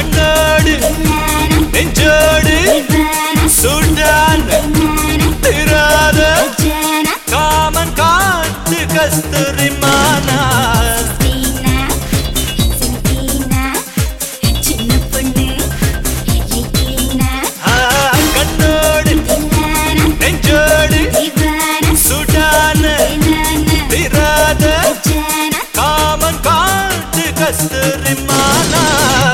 கண்ணோடு நெஞ்சோடு Sudan திராத common காட்டு கஸ்தூரி மானா ஆ, கண்ணோடு நெஞ்சோடு சுடான் திராத காமன் காட்டு கஸ்தூரி மானா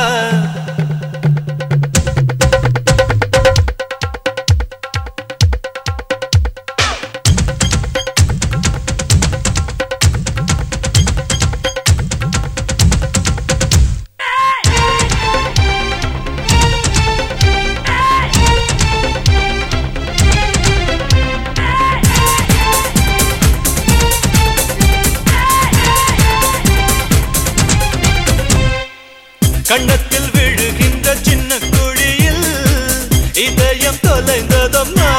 கண்ணத்தில் விழுகின்ற சின்ன குழியில் இதயம் தொலைந்ததம்மா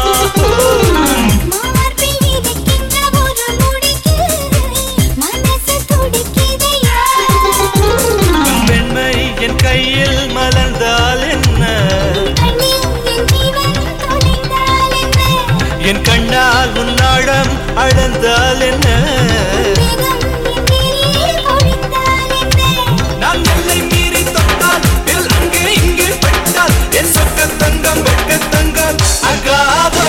பெண்மை என் கையில் மலர்ந்தால் என்ன என் கண்ணால் உன்னாடம் அழந்தால் என்ன நான் எல்லை மீறி தொட்டால் எல் அங்கே இங்கே பட்டால் என் சொக்க தங்கம் வெட்க தங்கம் அகாதோ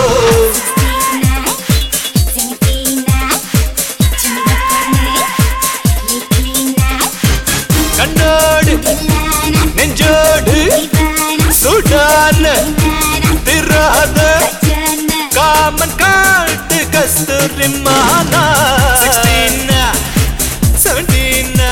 கண்ணோடு நெஞ்சோடு சுடான திராத காமன் காட்டு கஸ்தூரி மானா சிக்ஸ்டீனா செவன்டீனா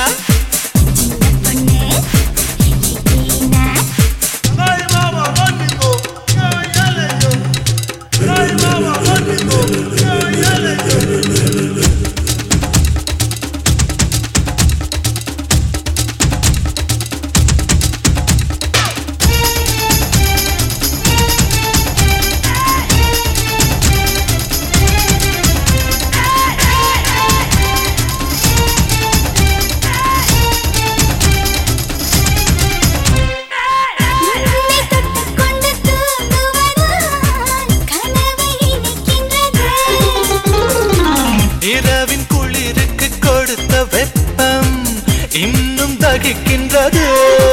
இரவின் குளிருக்கு கொடுத்த வெப்பம் இன்னும் தகிக்கின்றது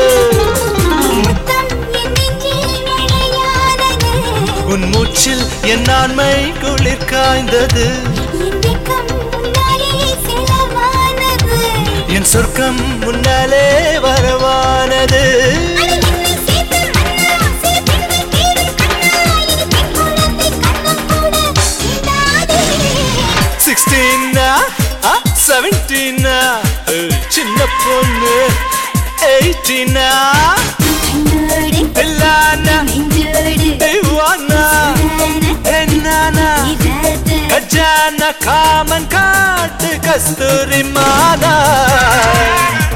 உன் மூச்சில் என் ஆண்மை குளிர் காய்ந்தது என் சொர்க்கம் முன்னாலே வரவானது சிக்ஸ்டீனா செவன்டீனா சின்ன பொண்ணு எயிட்டீனா தில்லானா திவானா என்னானா கஜானா காமன் காட்டு கஸ்தூரி மானா